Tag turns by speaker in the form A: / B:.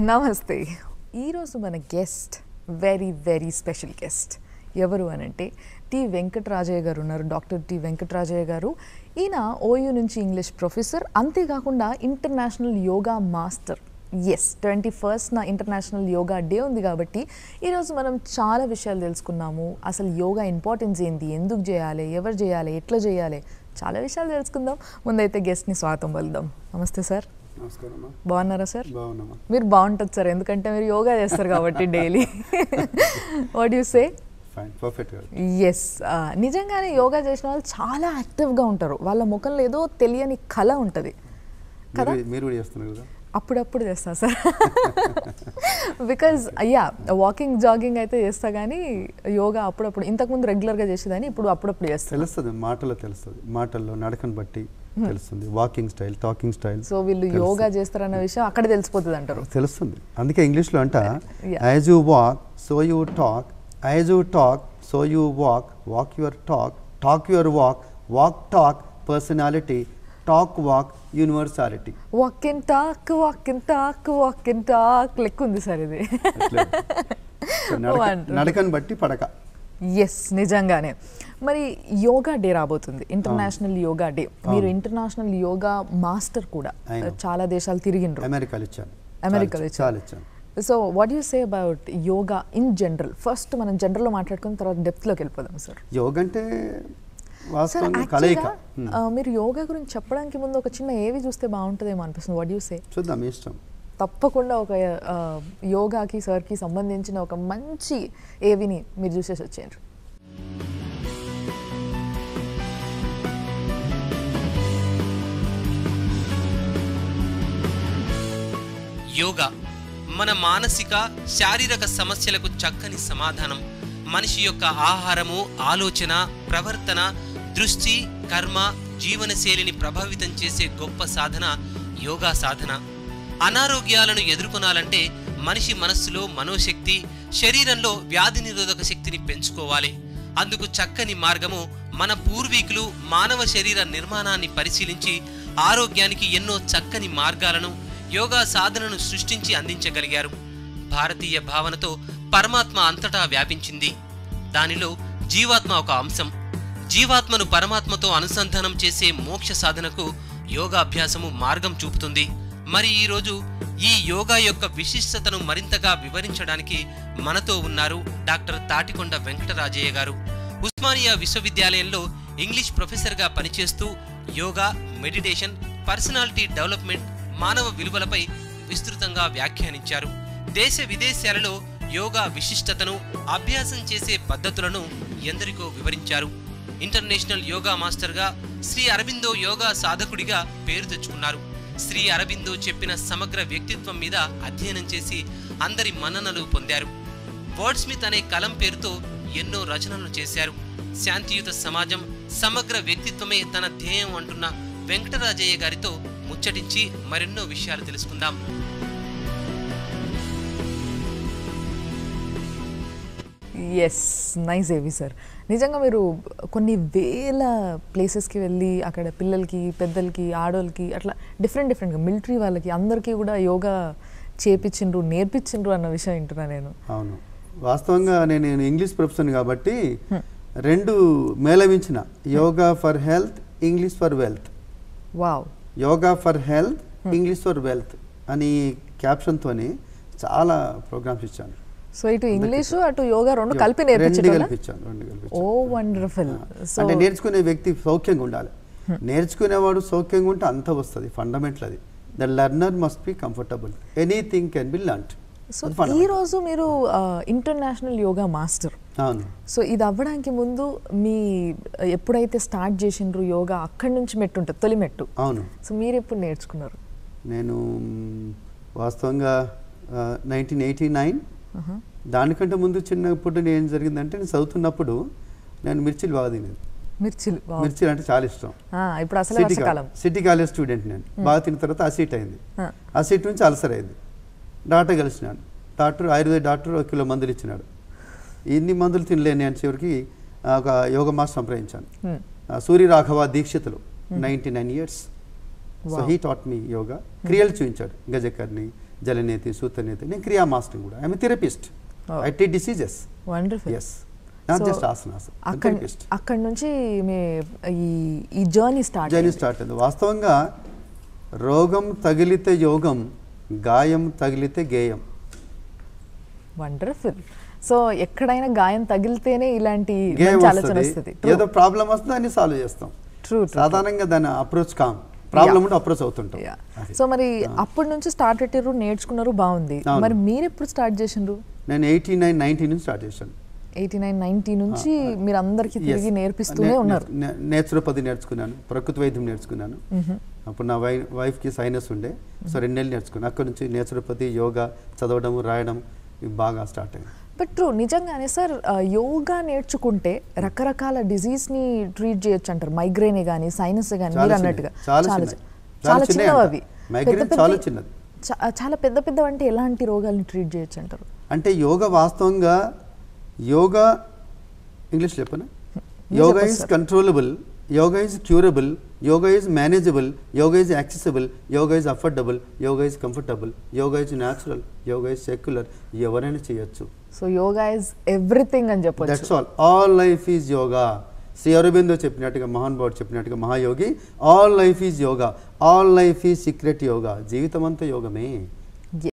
A: నమస్తే ఈరోజు మన guest very very special guest ఎవరు అని అంటే టి వెంకటరాజయ్య గారు ఉన్నారు డాక్టర్ టి వెంకటరాజయ్య గారు ఈయన ఓయూ నుంచి ఇంగ్లీష్ ప్రొఫెసర్ అంతేకాకుండా international yoga master as twenty first నా ఇంటర్నేషనల్ యోగా డే ఉంది కాబట్టి ఈరోజు మనం చాలా విషయాలు తెలుసుకున్నాము అసలు యోగా ఇంపార్టెన్స్ ఏంటి ఎందుకు చేయాలి ఎవరు చేయాలి ఎట్లా చేయాలి చాలా విషయాలు తెలుసుకుందాం ముందైతే గెస్ట్ని స్వాగతం పలుదాం నమస్తే సార్
B: నమస్కారం అమ్మా
A: బాగున్నారా సార్
B: బాగున్నామా
A: మీరు బాగుంటుంది సార్ ఎందుకంటే మీరు యోగా చేస్తారు కాబట్టి daily what you say
B: fine perfect గా
A: ఎస్ నిజంగానే యోగా చేసిన వాళ్ళు చాలా యాక్టివ్గా ఉంటారు వాళ్ళ ముఖంలో ఏదో తెలియని కళ ఉంటుంది కదా
B: మీరు మీరు కూడా చేస్తున్నారు కదా
A: అప్పుడప్పుడు చేస్తా సార్ బికాజ్ అయ్యా వాకింగ్ జాగింగ్ అయితే చేస్తా కానీ యోగా అప్పుడప్పుడు ఇంతకుముందు రెగ్యులర్గా చేసేదాన్ని ఇప్పుడు అప్పుడప్పుడు చేస్తాను
B: తెలుస్తుంది మాటలో తెలుస్తుంది మాటల్లో నడకను బట్టి తెలుస్తుంది walking style talking style
A: so వీళ్ళు యోగా చేస్తారన్న విషయం అక్కడ తెలిసిపోతుంది అంటారు
B: తెలుస్తుంది అందుకే ఇంగ్లీష్లో అంట
A: Yeah.
B: As you walk so you talk as you talk so you walk walk your talk talk your walk walk talk personality talk walk universality
A: walk in talk walk in talk walk in talk లెక్క ఉంది sir ఇది Wonderful.
B: నడకను బట్టి పడక
A: yes నిజంగానే మరి yoga day రాబోతుంది international yoga day మీరు international yoga master కూడా
B: I know.
A: చాలా దేశాలు తిరిగిండ్రు
B: అమెరికాలో ఇచ్చాను
A: అమెరికాలో
B: చాలా-
A: ఇచ్చారు.
B: చాలా ఇచ్చాను
A: so what you say about yoga in general first మనం జనరల్లో మాట్లాడుకున్న తర్వాత డెప్త్లోకి వెళ్ళిపోదాం సార్
B: యోగ అంటే
A: సార్
B: వాస్తవంగా కలయిక
A: యాక్చువల్గా ఆ, మీరు యోగా గురించి చెప్పడానికి ముందు ఒక చిన్న ఏవి చూస్తే బాగుంటుందేమో అనిపిస్తుంది వాట్ యూ సే
B: చూద్దాం మీ ఇష్టం
A: తప్పకుండా ఒక ఆ, యోగాకి సార్కి సంబంధించిన ఒక మంచి ఏవిని మీరు చూసేసి వచ్చేయండి
C: యోగా మన మానసిక శారీరక సమస్యలకు చక్కని సమాధానం మనిషి యొక్క ఆహారము ఆలోచన ప్రవర్తన దృష్టి కర్మ జీవనశైలిని ప్రభావితం చేసే గొప్ప సాధన యోగా సాధన అనారోగ్యాలను ఎదుర్కొనాలంటే మనిషి మనస్సులో మనోశక్తి శరీరంలో వ్యాధి నిరోధక శక్తిని పెంచుకోవాలి అందుకు చక్కని మార్గము మన పూర్వీకులు మానవ శరీర నిర్మాణాన్ని పరిశీలించి ఆరోగ్యానికి ఎన్నో చక్కని మార్గాలను యోగా సాధనను సృష్టించి అందించగలిగారు భారతీయ భావనతో పరమాత్మ అంతటా వ్యాపించింది దానిలో జీవాత్మ ఒక అంశం జీవాత్మను పరమాత్మతో అనుసంధానం చేసే మోక్ష సాధనకు యోగాభ్యాసము మార్గం చూపుతుంది మరి ఈరోజు ఈ యోగా యొక్క విశిష్టతను మరింతగా వివరించడానికి మనతో ఉన్నారు డాక్టర్ తాటికొండ వెంకటరాజయ్య గారు ఉస్మానియా విశ్వవిద్యాలయంలో ఇంగ్లీష్ ప్రొఫెసర్గా పనిచేస్తూ యోగా మెడిటేషన్ పర్సనాలిటీ డెవలప్మెంట్ మానవ విలువలపై విస్తృతంగా వ్యాఖ్యానించారు దేశ విదేశాలలో యోగా విశిష్టతను అభ్యాసం చేసే పద్ధతులను ఎందరికో వివరించారు ఇంటర్నేషనల్ యోగా మాస్టర్గా శ్రీ అరబిందో యోగా సాధకుడిగా పేరు తెచ్చుకున్నారు శ్రీ అరబిందో చెప్పిన సమగ్ర వ్యక్తిత్వం మీద అధ్యయనం చేసి అందరి మన్ననలు పొందారు వర్డ్ స్మిత్ అనే కలం పేరుతో ఎన్నో రచనలు చేశారు శాంతియుత సమాజం సమగ్ర వ్యక్తిత్వమే తన ధ్యేయం అంటున్న వెంకటరాజయ్య గారితో ముచ్చటించి మరెన్నో విషయాలు తెలుసుకుందాం
A: ఎస్ నైస్ ఏవి సార్ నిజంగా మీరు కొన్ని వేల ప్లేసెస్కి వెళ్ళి అక్కడ పిల్లలకి పెద్దలకి ఆడోళ్ళకి అట్లా డిఫరెంట్ డిఫరెంట్గా మిలిటరీ వాళ్ళకి అందరికీ కూడా యోగా చేపించిండ్రు నేర్పించిండ్రు అన్న విషయం వింటున్నా నేను
B: అవును వాస్తవంగా నేను నేను ఇంగ్లీష్ ప్రొఫెసర్ కాబట్టి రెండు మేళవించిన yoga for health English for wealth
A: wow
B: yoga for health English for wealth అని క్యాప్షన్తోని చాలా ప్రోగ్రామ్స్ ఇచ్చాను
A: సో ఇటు ఇంగ్లీషు అటు యోగా రెండు కలిపి
B: రెండు
A: నేర్పించడం
B: కల్పించాను రెండు
A: ఓ
B: కల్పించాను
A: వండర్ఫుల్ సో
B: అంటే నేర్చుకునే వ్యక్తి సౌఖ్యంగా ఉండాలి నేర్చుకునేవాడు సౌఖ్యంగా ఉంటే అంత వస్తుంది ఫండమెంటల్ అది the learner must be comfortable anything can be learned
A: so ఈ రోజు మీరు ఇంటర్నేషనల్ యోగా మాస్టర్
B: అవును
A: సో ఇది అవ్వడానికి ముందు మీ ఎప్పుడైతే స్టార్ట్ చేసిండ్రు యోగా అక్కడి నుంచి మెట్టు ఉంటుంది తొలి మెట్టు
B: అవును
A: సో మీరు ఎప్పుడు నేర్చుకున్నారు
B: నేను మ్, వాస్తవంగా నైన్టీన్ ఎయిటీ నైన్ దానికంటే ముందు చిన్నప్పుడు ఏం జరిగిందంటే నేను చదువుతున్నప్పుడు నేను మిర్చిలు బాగా తినేది
A: మిర్చిలు వావ్.
B: మిర్చిలు అంటే చాలా ఇష్టం
A: ఆ, ఇప్పుడు అసలు
B: సిటీ
A: వర్షాకాలం
B: సిటీ కాలేజ్ స్టూడెంట్ నేను బాగా తిన్న తర్వాత ఆ సీట్ అయింది
A: ఆ.
B: ఆ సీట్ నుంచి అల్సర్ అయింది డాక్టర్ కలిసినాడు డాక్టర్ ఆయుర్వేద డాక్టర్ ఒక కిలో మందులు ఇచ్చినాడు ఇన్ని మందులు తినలేని అని చివరికి ఆ, ఒక యోగ మాస్టర్ సంప్రదించాను
A: Hmm.
B: ఆ, Surya Raghava Dikshitulu ninety nine years so
A: Wow.
B: He taught me yoga క్రియలు చూపించాడు గజకర్ణి జలనేతి సూత్రనేతి నేను క్రియా మాస్టర్ కూడా ఐఎమ్ థెరపిస్ట్
A: Oh.
B: ఐ టీ diseases
A: wonderful
B: yes not
A: So,
B: just asanas
A: అక్కడ
B: థెరపిస్ట్
A: అక్కడ నుంచి మీ ఈ ఈ జర్నీ స్టార్ట్
B: జర్నీ స్టార్ట్ అయింది వాస్తవంగా రోగం తగిలితే యోగం గాయం తగిలితే గేయం
A: వండర్ఫుల్ సో ఎక్కడైనా గాయం తగిలితేనే ఇలాంటి
B: గేయం
A: మంచి ఆలోచన
B: వస్తుంది
A: వస్తుంది
B: ఏదో ప్రాబ్లం వస్తుంది దాన్ని సాల్వ్ చేస్తాం
A: ట్రూ
B: సాధారణంగా దాన్ని అప్రోచ్ కాం ప్రాబ్లం ఉంటే అప్రోచ్ అవుతుంటాం అది.
A: సో మరి అప్పటి నుంచి స్టార్ట్ పెట్టారు నేర్చుకున్నారు బాగుంది
B: అవును.
A: మరి మీరు ఎప్పుడు స్టార్ట్ చేసిండ్రు
B: నేను ఎయిటీ నైన్ నైన్టీ నుంచి స్టార్ట్ చేశాను
A: ఎయిటీ నైన్ నైన్టీ నుంచి మీరు అందరికి
B: Yes.
A: తిరిగి నేర్పిస్తూనే
B: నే-
A: ఉన్నారు
B: నే- నేచురోపతి నేర్చుకున్నాను ప్రకృతి వైద్యం నేర్చుకున్నాను అప్పుడు నా వై వైఫ్కి సైనస్ ఉండే సో రెండేళ్ళు నేర్చుకున్నాను అక్కడ నుంచి నేచురోపతి యోగా చదవడం రాయడం ఇవి బాగా స్టార్ట్ అయింది
A: బట్ ట్రూ నిజంగానే సార్ యోగా నేర్చుకుంటే రకరకాల డిజీజ్ ని ట్రీట్ చేయొచ్చు అంటారు మైగ్రేనే కానీ సైనస్ కానీ
B: చాలా
A: మీరు
B: చిన్నది.
A: అన్నట్టుగా
B: చాలా
A: చాలా
B: చిన్నది.
A: చి-
B: చాలా
A: చాలా
B: చిన్నవి
A: చిన్నవి
B: అంట.
A: అవి
B: Migraine
A: పెద్ద
B: చాలా
A: పెద్ద-
B: చిన్నది.
A: చా- చాలా పెద్ద పెద్ద అంటే ఎలాంటి రోగాల్ని ట్రీట్ చేయొచ్చు అంటారు
B: అంటే యోగా వాస్తవంగా యోగా ఇంగ్లీష్ చెప్పనా యోగా
A: చెప్పండి
B: is
A: sir.
B: Controllable yoga is curable yoga is manageable yoga is accessible yoga is affordable yoga is comfortable yoga is natural yoga is secular ఎవరైనా చేయొచ్చు
A: సో యోగా ఇస్ ఎవ్రీథింగ్ అని చెప్పొచ్చు
B: that's all all life is yoga Shri Aurobindo చెప్పినట్టుగా మహాన్ బాబు చెప్పినట్టుగా మహాయోగి all life is yoga all life is secret yoga జీవితం అంతా యోగమే